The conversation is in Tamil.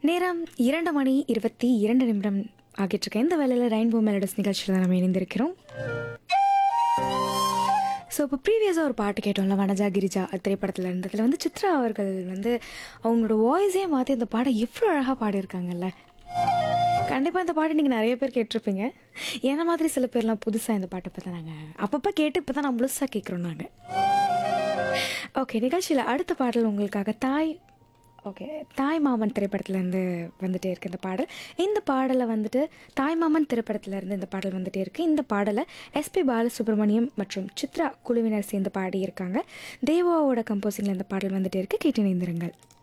நேரம் இரண்டு மணி இருபத்தி இரண்டு நிமிடம் ஆகிட்டு இருக்கு இந்த வேலையில் ரெயின்போ மெலடிஸ் நிகழ்ச்சியில் தான் நம்ம இணைந்திருக்கிறோம் ஸோ இப்போ ப்ரீவியஸாக ஒரு பாட்டு கேட்டோம்ல வனஜா கிரிஜா திரைப்படத்தில் இருந்து அதில் வந்து சித்ரா அவர்கள் வந்து அவங்களோட வாய்ஸே மாற்றி இந்த பாட்டை எவ்வளோ அழகாக பாடியிருக்காங்கல்ல கண்டிப்பாக இந்த பாட்டு நீங்கள் நிறைய பேர் கேட்டிருப்பீங்க என்ன மாதிரி சில பேர்லாம் புதுசாக இந்த பாட்டை இப்போ தான் நாங்கள் அப்பப்போ கேட்டு இப்போ தான் நான் முழுசாக கேட்குறோம் நாங்கள் ஓகே நிகழ்ச்சியில் அடுத்த பாடல் உங்களுக்காக தாய் ஓகே தாய் மாமன் திரைப்படத்துலேருந்து வந்துட்டே இருக்கு இந்த பாடல் இந்த பாடலை வந்துட்டு தாய் மாமன் திரைப்படத்துலேருந்து இந்த பாடல் வந்துட்டே இருக்கு இந்த பாடலை எஸ்பி பாலசுப்ரமணியம் மற்றும் சித்ரா குழுவினர் சேர்ந்து பாடியிருக்காங்க தேவாவோட கம்போசிங்கில் இந்த பாடல் வந்துட்டே இருக்கு கேட்டு இணைந்திருங்கள்